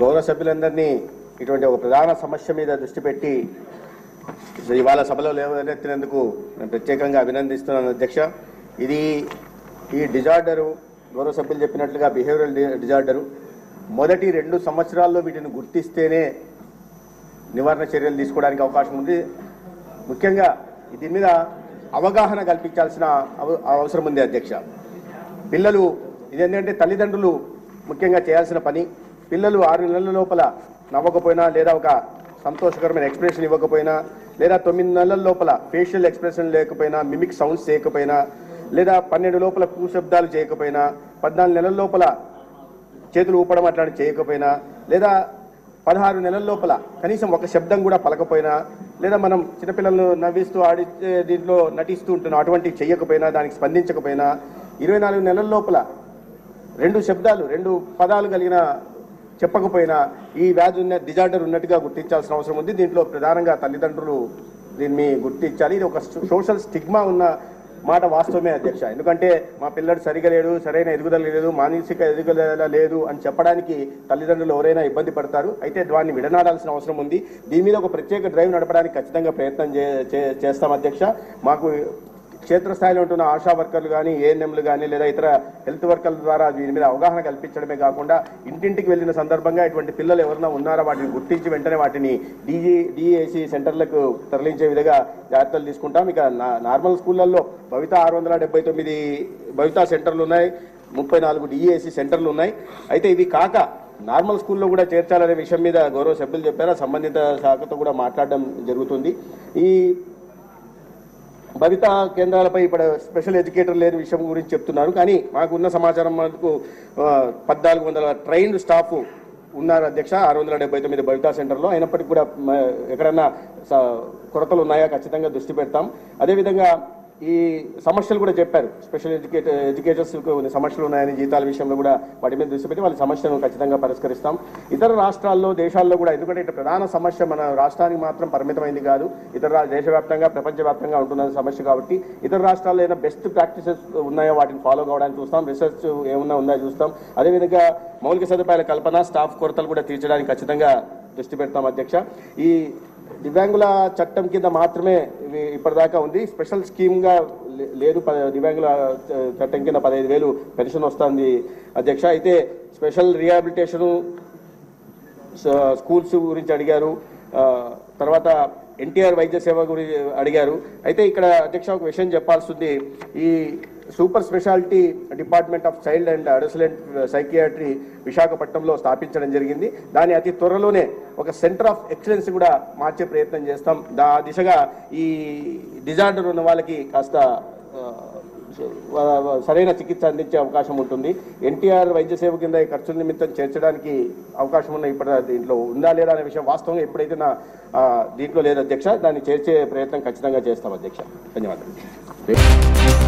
గౌరవ సభ్యులందరినీ ఇటువంటి ఒక ప్రధాన సమస్య మీద దృష్టి పెట్టి ఇవాళ సభలో లేవనెత్తినందుకు నేను ప్రత్యేకంగా అభినందిస్తున్నాను అధ్యక్ష ఇది ఈ డిజార్డరు గౌరవ సభ్యులు చెప్పినట్లుగా బిహేవియరల్ డిజార్డరు మొదటి రెండు సంవత్సరాల్లో వీటిని గుర్తిస్తేనే నివారణ చర్యలు తీసుకోవడానికి అవకాశం ఉంది ముఖ్యంగా దీని మీద అవగాహన కల్పించాల్సిన అవ- అవసరం ఉంది అధ్యక్ష పిల్లలు ఇదేంటంటే తల్లిదండ్రులు ముఖ్యంగా చేయాల్సిన పని పిల్లలు ఆరు నెలల లోపల నవ్వకపోయినా లేదా ఒక సంతోషకరమైన ఎక్స్ప్రెషన్ ఇవ్వకపోయినా లేదా తొమ్మిది నెలల లోపల ఫేషియల్ ఎక్స్ప్రెషన్ లేకపోయినా మిమిక్ సౌండ్స్ చేయకపోయినా లేదా పన్నెండు లోపల శబ్దాలు చేయకపోయినా పద్నాలుగు నెలల లోపల చేతులు ఊపడం అట్లాంటి చేయకపోయినా లేదా పదహారు నెలల లోపల కనీసం ఒక శబ్దం కూడా పలకపోయినా లేదా మనం చిన్నపిల్లలను నవ్విస్తూ ఆడితే దీంట్లో నటిస్తూ ఉంటున్నాం అటువంటివి చేయకపోయినా దానికి స్పందించకపోయినా ఇరవై నాలుగు నెలల లోపల రెండు శబ్దాలు రెండు పదాలు కలిగిన చెప్పకపోయినా ఈ వ్యాధి ఉన్న డిజార్డర్ ఉన్నట్టుగా గుర్తించాల్సిన అవసరం ఉంది దీంట్లో ప్రధానంగా తల్లిదండ్రులు దీన్ని గుర్తించాలి ఇది ఒక సోషల్ స్టిగ్మా ఉన్న మాట వాస్తవమే అధ్యక్ష ఎందుకంటే మా పిల్లడు సరిగా లేడు సరైన ఎదుగుదల లేదు మానసిక ఎదుగుదల లేదు అని చెప్పడానికి తల్లిదండ్రులు ఎవరైనా ఇబ్బంది పడతారు అయితే దాన్ని విడనాడాల్సిన అవసరం ఉంది దీని మీద ఒక ప్రత్యేక డ్రైవ్ నడపడానికి ఖచ్చితంగా ప్రయత్నం చే- చే- చేస్తాం అధ్యక్ష మాకు క్షేత్రస్థాయిలో ఉంటున్న ఆశా వర్కర్లు కానీ ఏఎన్ఎంలు కానీ లేదా ఇతర హెల్త్ వర్కర్ల ద్వారా దీని మీద అవగాహన కల్పించడమే కాకుండా ఇంటింటికి వెళ్ళిన సందర్భంగా ఇటువంటి పిల్లలు ఎవరైనా ఉన్నారా వాటిని గుర్తించి వెంటనే వాటిని డిజి డిఏసి సెంటర్లకు తరలించే విధంగా జాగ్రత్తలు తీసుకుంటాం ఇక నా- నార్మల్ స్కూళ్ళల్లో భవిత ఆరు వందల డెబ్బై తొమ్మిది భవితా సెంటర్లు ఉన్నాయి ముప్పై నాలుగు డిఏసి సెంటర్లు ఉన్నాయి అయితే ఇవి కాక నార్మల్ స్కూల్లో కూడా చేర్చాలనే విషయం మీద గౌరవ సభ్యులు చెప్పారు ఆ సంబంధిత శాఖతో కూడా మాట్లాడడం జరుగుతుంది ఈ భవిత కేంద్రాలపై ఇప్పుడు స్పెషల్ ఎడ్యుకేటర్ లేని విషయం గురించి చెప్తున్నారు కానీ మాకున్న సమాచారం మనకు ఆ, పద్నాలుగు వందల ట్రైన్డ్ స్టాఫ్ ఉన్నారు అధ్యక్ష ఆరు వందల డెబ్బై తొమ్మిది భవితా సెంటర్లో అయినప్పటికీ కూడా మ, ఎక్కడన్నా స- కొరతలు ఉన్నాయా ఖచ్చితంగా దృష్టి పెడతాం అదేవిధంగా ఈ సమస్యలు కూడా చెప్పారు స్పెషల్ ఎడ్యుకేటర్ ఎడ్యుకేటర్స్ కొన్ని సమస్యలు ఉన్నాయని జీతాల విషయంలో కూడా వాటి మీద దృష్టి పెట్టి వాళ్ళ సమస్యను ఖచ్చితంగా పరిష్కరిస్తాం ఇతర రాష్ట్రాల్లో దేశాల్లో కూడా ఎందుకంటే ఇటు ప్రధాన సమస్య మన రాష్ట్రానికి మాత్రం పరిమితమైంది కాదు ఇతర రా- దేశవ్యాప్తంగా ప్రపంచవ్యాప్తంగా ఉంటున్న సమస్య కాబట్టి ఇతర రాష్ట్రాల్లో ఏదైనా బెస్ట్ ప్రాక్టీసెస్ ఉన్నాయో వాటిని ఫాలో కావడానికి చూస్తాం రీసెర్చ్ ఏమన్నా ఉందా చూస్తాం అదేవిధంగా మౌలిక సదుపాయాల కల్పన స్టాఫ్ కొరతలు కూడా తీర్చడానికి ఖచ్చితంగా దృష్టి పెడతాం అధ్యక్ష ఈ దివ్యాంగుల చట్టం కింద మాత్రమే ఇవి ఇప్పటిదాకా ఉంది స్పెషల్ స్కీమ్గా లే- లేదు ప- దివ్యాంగుల చ- చట్టం కింద పదహైదు వేలు పెన్షన్ వస్తుంది అధ్యక్ష అయితే స్పెషల్ రిహాబిలిటేషను స- స్కూల్స్ గురించి అడిగారు ఆ, తర్వాత ఎన్టీఆర్ వైద్య సేవ గురించి అడిగారు అయితే ఇక్కడ అధ్యక్ష ఒక విషయం చెప్పాల్సి ఉంది ఈ super speciality department of child and adolescent psychiatry విశాఖపట్నంలో స్థాపించడం జరిగింది దాని అతి త్వరలోనే ఒక సెంటర్ ఆఫ్ ఎక్సలెన్స్ కూడా మార్చే ప్రయత్నం చేస్తాం దా దిశగా ఈ డిజార్డర్ ఉన్న వాళ్ళకి కాస్త ఆ, వా- వా- సరైన చికిత్స అందించే అవకాశం ఉంటుంది ఎన్టీఆర్ వైద్య సేవ కింద ఈ ఖర్చుల నిమిత్తం చేర్చడానికి అవకాశం ఉన్న ఇప్పుడు దీంట్లో ఉందా లేదా అనే విషయం వాస్తవంగా ఎప్పుడైతే నా ఆ, దీంట్లో లేదు అధ్యక్ష దాన్ని చేర్చే ప్రయత్నం ఖచ్చితంగా చేస్తాం అధ్యక్ష ధన్యవాదాలు